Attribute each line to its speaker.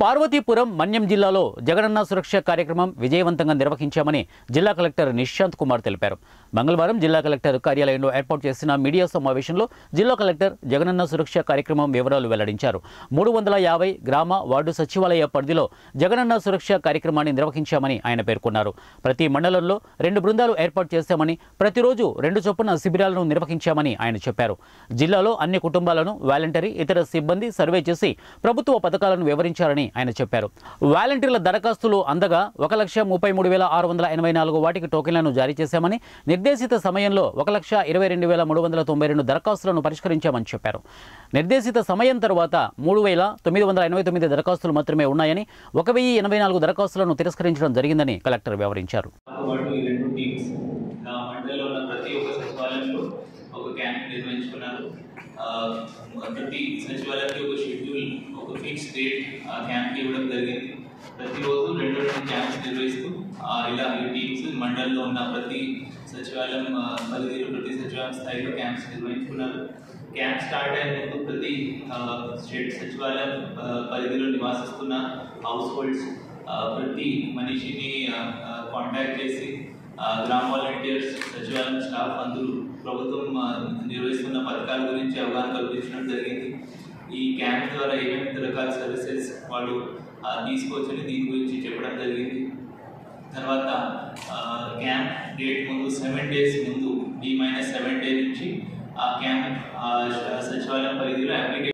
Speaker 1: పార్వతీపురం మన్యం జిల్లాలో జగనన్న సురక్ష కార్యక్రమం విజయవంతంగా నిర్వహించామని జిల్లా కలెక్టర్ నిశాంత్ కుమార్ తెలిపారు మంగళవారం జిల్లా కలెక్టర్ కార్యాలయంలో ఏర్పాటు చేసిన మీడియా సమావేశంలో జిల్లా కలెక్టర్ జగనన్న సురక్ష కార్యక్రమం వివరాలు వెల్లడించారు మూడు వందల యాభై గ్రామ వార్డు సచివాలయ పరిధిలో జగనన్న సురక్ష కార్యక్రమాన్ని నిర్వహించామని ఆయన పేర్కొన్నారు ప్రతి మండలంలో రెండు బృందాలు ఏర్పాటు చేశామని ప్రతిరోజు రెండు చొప్పున శిబిరాలను నిర్వహించామని ఆయన చెప్పారు జిల్లాలో అన్ని కుటుంబాలను వాలంటరీ ఇతర సిబ్బంది సర్వే చేసి ప్రభుత్వ పథకాలను వివరించారని ఆయన చెప్పారు వాలంటీర్ల దరఖాస్తులు అందగా ఒక లక్ష ముప్పై మూడు వేల ఆరు వందల ఎనభై నాలుగు వాటికి టోకెన్లను జారీ చేశామని నిర్దేశిత సమయంలో ఒక లక్ష ఇరవై రెండు వేల మూడు వందల తొంభై రెండు దరఖాస్తులను పరిష్కరించామని చెప్పారు నిర్దేశిత సమయం తర్వాత మూడు వేల తొమ్మిది వందల ఎనభై తొమ్మిది దరఖాస్తులు మాత్రమే ఉన్నాయని ఒక వెయ్యి ఎనభై నాలుగు దరఖాస్తులను తిరస్కరించడం జరిగిందని కలెక్టర్ వివరించారు
Speaker 2: మాతో పాటు ఈ రెండు టీమ్స్ ఆ మండలంలో ఉన్న ప్రతి ఒక్క సచివాలయంలో ఒక క్యాంప్ నిర్వహించుకున్నారు ఆ, ప్రతి సచివాలయానికి ఒక షెడ్యూల్ ఒక ఫిక్స్ డేట్ ఆ క్యాంప్కి ఇవ్వడం జరిగింది ప్రతిరోజు రెండు రెండు క్యాంప్స్ నిర్వహిస్తూ ఆ, ఇలా ఈ టీమ్స్ మండలంలో ఉన్న ప్రతి సచివాలయం ఆ, పరిధిలో ప్రతి సచివాలయం స్థాయిలో క్యాంప్స్ నిర్వహించుకున్నారు క్యాంప్ స్టార్ట్ అయిన ముందు ప్రతి ఆ, స్టేట్ సచివాలయం ఆ, పరిధిలో నివాసిస్తున్న హౌస్ హోల్డ్స్ ఆ, ప్రతి మనిషిని కాంటాక్ట్ చేసి ఆ, గ్రామ వాలంటీర్స్ సచివాలయం స్టాఫ్ అందరూ ప్రభుత్వం ఆ, నిర్వహిస్తున్న పథకాల గురించి అవగాహన కల్పించడం జరిగింది ఈ క్యాంప్ ద్వారా ఏమేమి రకాల సర్వీసెస్ వాళ్ళు ఆ, తీసుకోవచ్చని దీని గురించి చెప్పడం జరిగింది తర్వాత ఆ, క్యాంప్ డేట్ ముందు సెవెన్ డేస్ ముందు డి మైనస్ సెవెన్ డే నుంచి ఆ క్యాంప్ ఆ, సచివాలయం పరిధిలో అప్లికేషన్